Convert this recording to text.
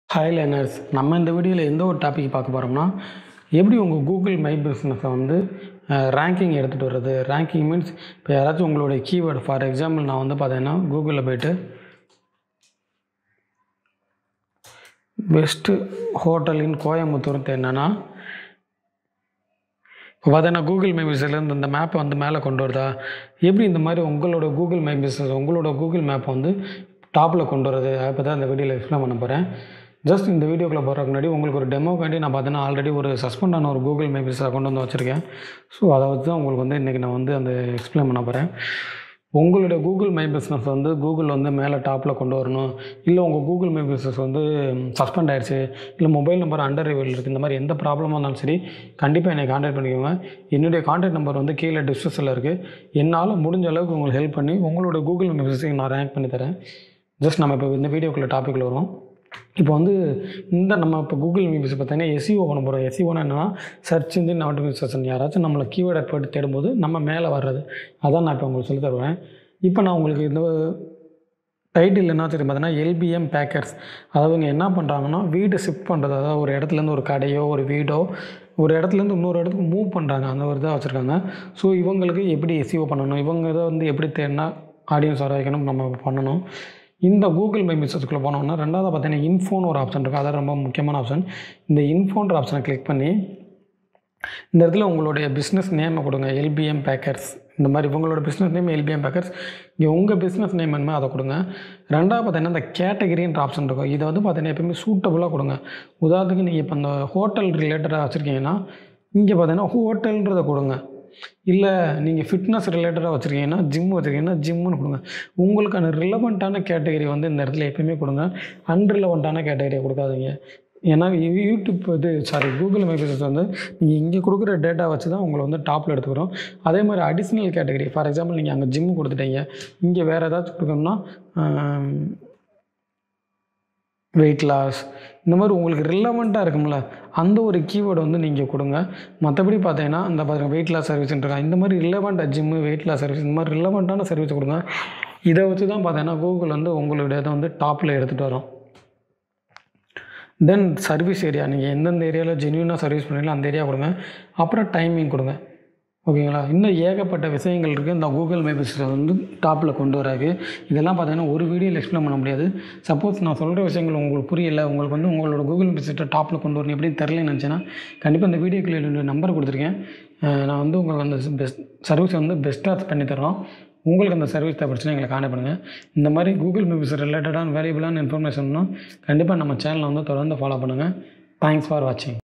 hi learners நம்ம இந்த வீடியோவில் எந்த ஒரு டாபிக் பார்க்க போகிறோம்னா எப்படி உங்கள் கூகுள் மை பிஸ்னஸை வந்து ரேங்கிங் எடுத்துகிட்டு வர்றது ரேங்கிங் மீன்ஸ் இப்போ யாராச்சும் உங்களுடைய கீவேர்டு ஃபார் எக்ஸாம்பிள் நான் வந்து பார்த்தீங்கன்னா கூகுளில் போயிட்டு பெஸ்ட்டு ஹோட்டல் இன் கோயம்புத்தூர் என்னன்னா இப்போ பார்த்தீங்கன்னா கூகுள் மை பிஸ்னஸ்லேருந்து இந்த மேப்பை வந்து மேலே கொண்டு வருதா எப்படி இந்த மாதிரி உங்களோட கூகுள் மை பிஸ்னஸ் உங்களோட கூகுள் மேப்பை வந்து டாப்பில் கொண்டு வரது அதை பற்றி தான் இந்த வீடியோவில் எக்ஸ்பிளைன் பண்ண போகிறேன் ஜஸ்ட் இந்த வீடியோக்குள்ளே போகிறதுக்கு முன்னாடி உங்களுக்கு ஒரு டெமோக்காண்டி நான் பார்த்தீங்கன்னா ஆல்ரெடி ஒரு சஸ்பெண்ட் ஆன ஒரு கூகுள் மை பிஸ்னஸ் அக்கௌண்ட் வந்து வச்சுருக்கேன் ஸோ அதை வச்சு தான் உங்களுக்கு வந்து இன்றைக்கி நான் வந்து அந்த எக்ஸ்பிளைன் பண்ண போகிறேன் உங்களுடைய கூகுள் மை பிஸ்னஸ் வந்து கூகுள் வந்து மேலே டாப்பில் கொண்டு வரணும் இல்லை உங்கள் கூகுள் மை பிஸ்னஸ் வந்து சஸ்பெண்ட் ஆயிடுச்சு இல்லை மொபைல் நம்பர் அண்டர் ரிவீல் இருக்குது இந்த மாதிரி எந்த ப்ராப்ளமாக இருந்தாலும் சரி கண்டிப்பாக என்னை காண்டாக்ட் பண்ணிக்கோங்க என்னுடைய காண்டாக்ட் நம்பர் வந்து கீழே டிஸ்கிரிப்ஷனில் இருக்குது என்னால் முடிஞ்ச அளவுக்கு உங்களுக்கு ஹெல்ப் பண்ணி உங்களோட கூகுள் மை பிஸ்னஸை நான் ரேங்க் பண்ணி தரேன் ஜஸ்ட் நம்ம இப்போ இந்த வீடியோக்குள்ளே டாப்பிக்கில் வரும் இப்போ வந்து இந்த நம்ம இப்போ கூகுள் மீபிஸ் பார்த்தீங்கன்னா எஸ்இஓ பண்ண போகிறோம் எஸ்இஓனா என்னன்னா சர்ச் இன்ஜின் ஆட்டோமேஷன் யாராச்சும் நம்மளை கீவேர்டை போட்டு தேடும்போது நம்ம மேலே வர்றது அதான் நான் இப்போ உங்களுக்கு சொல்லி தருவேன் இப்போ நான் உங்களுக்கு இந்த டைட்டில் என்ன தெரியும் பார்த்தீங்கன்னா எல்பிஎம் பேக்கர்ஸ் அதாவது இவங்க என்ன பண்ணுறாங்கன்னா வீடு ஷிஃப்ட் பண்ணுறது அதாவது ஒரு இடத்துலேருந்து ஒரு கடையோ ஒரு வீடோ ஒரு இடத்துலேருந்து இன்னொரு இடத்துக்கு மூவ் பண்ணுறாங்க அந்த ஒரு இதாக வச்சுருக்காங்க ஸோ இவங்களுக்கு எப்படி எஸ்இஓ பண்ணணும் இவங்க இதை வந்து எப்படி தேடினா ஆடியன்ஸ் வர வைக்கணும் நம்ம பண்ணணும் இந்த கூகுள் மை பிஸ்னஸ்க்குள்ளே போனோம்னா ரெண்டாவது பார்த்தீங்கன்னா இன்ஃபோன் ஒரு ஆப்ஷன் இருக்குது அதான் ரொம்ப முக்கியமான ஆப்ஷன் இந்த இன்ஃபோன்ற ஆப்ஷனை கிளிக் பண்ணி இந்த இடத்துல உங்களுடைய பிஸ்னஸ் நேமை கொடுங்க எல்பிஎம் பேக்கர்ஸ் இந்த மாதிரி உங்களோட பிஸ்னஸ் நேம் எல்பிஎம் பேக்கர்ஸ் இங்கே உங்கள் பிஸ்னஸ் நேம் என்னமோ அதை கொடுங்க ரெண்டாவது பார்த்தீங்கன்னா இந்த கேட்டகரின்ற ஆப்ஷன் இருக்கும் இதை வந்து பார்த்தீங்கன்னா எப்பயுமே சூட்டபுளாக கொடுங்க உதாரணத்துக்கு நீங்கள் இப்போ இந்த ஹோட்டல் ரிலேட்டடாக வச்சுருக்கீங்கன்னா இங்கே பார்த்தீங்கன்னா ஹோட்டல்ன்றதை கொடுங்க இல்லை நீங்கள் ஃபிட்னஸ் ரிலேட்டடாக வச்சுருக்கீங்கன்னா ஜிம் வச்சுருக்கீங்கன்னா ஜிம்முன்னு கொடுங்க உங்களுக்கான ரிலவெண்ட்டான கேட்டகரி வந்து இந்த இடத்துல எப்பயுமே கொடுங்க அன்ரிலவெண்ட்டான கேட்டகரியை கொடுக்காதீங்க ஏன்னா யூ- யூடியூப் இது சாரி கூகுள் மை பிஸ்னஸ் வந்து நீங்கள் இங்கே கொடுக்குற டேட்டா வச்சு தான் உங்களை வந்து டாப்பில் எடுத்துக்கிறோம் அதே மாதிரி அடிஷ்னல் கேட்டகரி ஃபார் எக்ஸாம்பிள் நீங்கள் அங்கே ஜிம் கொடுத்துட்டீங்க இங்கே வேறு ஏதாச்சும் கொடுக்கணும்னா வெயிட் லாஸ் இந்த மாதிரி உங்களுக்கு ரிலவெண்ட்டாக இருக்கும்ல அந்த ஒரு கீவேர்டு வந்து நீங்கள் கொடுங்க மற்றபடி பார்த்தீங்கன்னா இந்த பாருங்க வெயிட் லாஸ் சர்வீஸ்ன்றாங்க இந்த மாதிரி ரிலவெண்ட்டாக ஜிம்மு வெயிட் லாஸ் சர்வீஸ் இந்த மாதிரி ரிலவெண்ட்டான சர்வீஸ் கொடுங்க இதை வச்சு தான் பார்த்தீங்கன்னா கூகுள் வந்து உங்களுடைய இதை வந்து டாப்பில் எடுத்துகிட்டு வரும் தென் சர்வீஸ் ஏரியா நீங்கள் எந்தெந்த ஏரியாவில் ஜென்யூனாக சர்வீஸ் பண்ணுறீங்களோ அந்த ஏரியா கொடுங்க அப்புறம் டைமிங் கொடுங்க ஓகேங்களா இன்னும் ஏகப்பட்ட விஷயங்கள் இருக்குது இந்த கூகுள் மை பிஸ்னஸ் வந்து டாப்பில் கொண்டு வராது இதெல்லாம் பார்த்தீங்கன்னா ஒரு வீடியோவில் எக்ஸ்பிளைன் பண்ண முடியாது சப்போஸ் நான் சொல்கிற விஷயங்கள் உங்களுக்கு புரியல உங்களுக்கு வந்து உங்களோட கூகுள் பிஸ்னஸை டாப்பில் கொண்டு வரணும் எப்படின்னு தெரிலன்னு நினச்சேன்னா கண்டிப்பாக இந்த வீடியோக்குள்ள என்னுடைய நம்பர் கொடுத்துருக்கேன் அஹ் நான் வந்து உங்களுக்கு அந்த பெஸ்ட் சர்வீஸ் வந்து பெஸ்ட்டாக பண்ணி தரோம் உங்களுக்கு அந்த சர்வீஸ் தேவைப்படுச்சுன்னா எங்களை கான்டாக்ட் பண்ணுங்கள் இந்த மாதிரி கூகுள் மியூஸ் ரிலேட்டடான வேல்யூபிளான இன்ஃபர்மேஷன்னா கண்டிப்பாக நம்ம சேனலை வந்து தொடர்ந்து ஃபாலோ பண்ணுங்கள் தேங்க்ஸ் ஃபார் வாட்சிங்